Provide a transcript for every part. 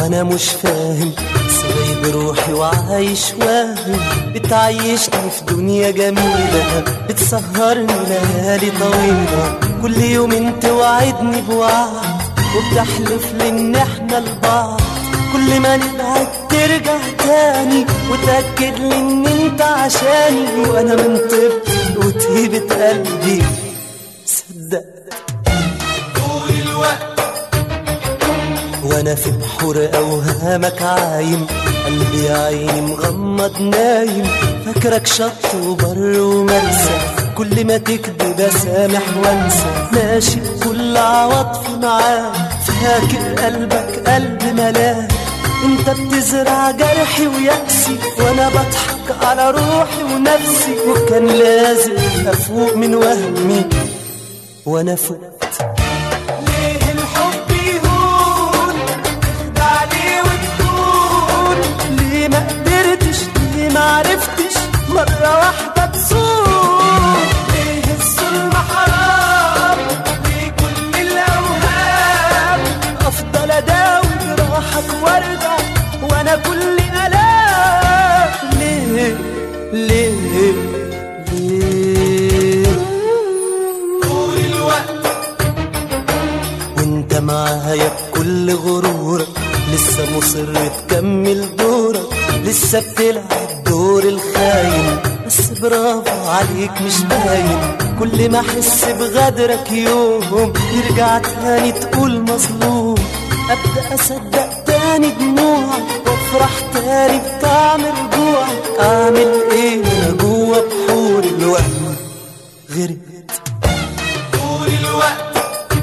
وانا مش فاهم سايب روحي وعايش واهم بتعيشني في دنيا جميلة بتسهرني ليالي طويلة كل يوم توعدني بوعد وبتحلف لي ان احنا لبعض كل ما نبعد ترجع تاني وتأكد لي ان انت عشاني وانا من طيبتي وطيبة قلبي صدقت طول الوقت وانا في بحور اوهامك عايم قلبي يا عيني مغمض نايم فاكرك شط وبر ومرسى كل ما تكذب اسامح وانسى ماشي بكل عواطفي معاك فاكر قلبك قلب ملاك انت بتزرع جرحي ويأسي وانا بضحك على روحي ونفسي وكان لازم افوق من وهمي وانا فقت ليه الحب يهون تخدع ليه وتكون ليه ما قدرتش ليه ما عرفتش مرة واحدة تصون ليه الظلم حرام ليه كل الأوهام أفضل أداوي جراحك وارجع وأنا كل ألام ليه ليه ليه طول الوقت وانت معايا بكل غرورك لسه مصر تكمل دورك لسه بتلعب دور الخاين بس برافو عليك مش باين كل ما احس بغدرك يوم يرجع تاني تقول مظلوم ابدا اصدق تاني دموعك وافرح تاني بطعم رجوعك اعمل ايه انا جوا بحور الوهم غرقت طول الوقت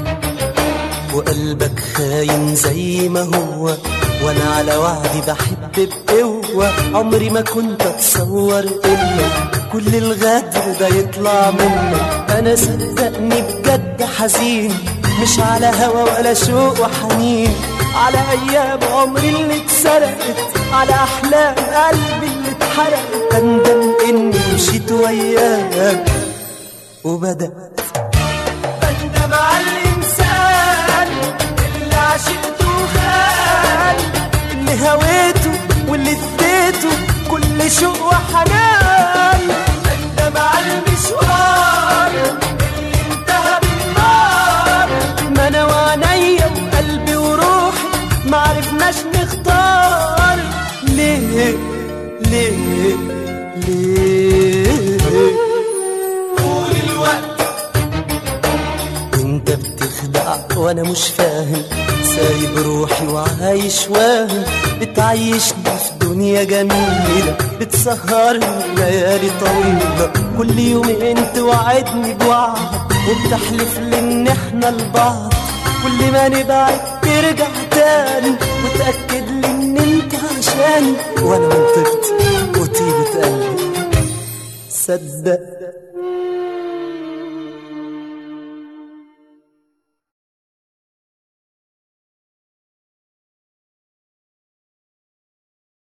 وقلبك خاين زي ما هو وانا على وعدي بحب بقوة عمري ما كنت اتصور انك كل الغدر ده يطلع منك انا صدقني بجد حزين مش على هوا ولا شوق وحنين على ايام عمري اللي اتسرقت على احلام قلبي اللي اتحرقت اندم اني مشيت وياك وبدأت بندم على الإنسان اللي عشقته خان اللي هويته واللي اديته كل شوق وحنان بندم على المشوار اللي انتهى بالنار ما انا وعينيا وقلبي وروحي ما عرفناش نختار ليه ليه ليه طول الوقت انت بتخدع وانا مش فاهم سايب روحي وعايش واهم بتعيشني في دنيا جميلة بتسهرني ليالي طويلة كل يومين توعدني بوعد وبتحلف لي ان احنا لبعض كل ما نبعد ترجع تاني وتأكد لي ان انت عشاني وانا من طيبتي وطيبة قلبي صدق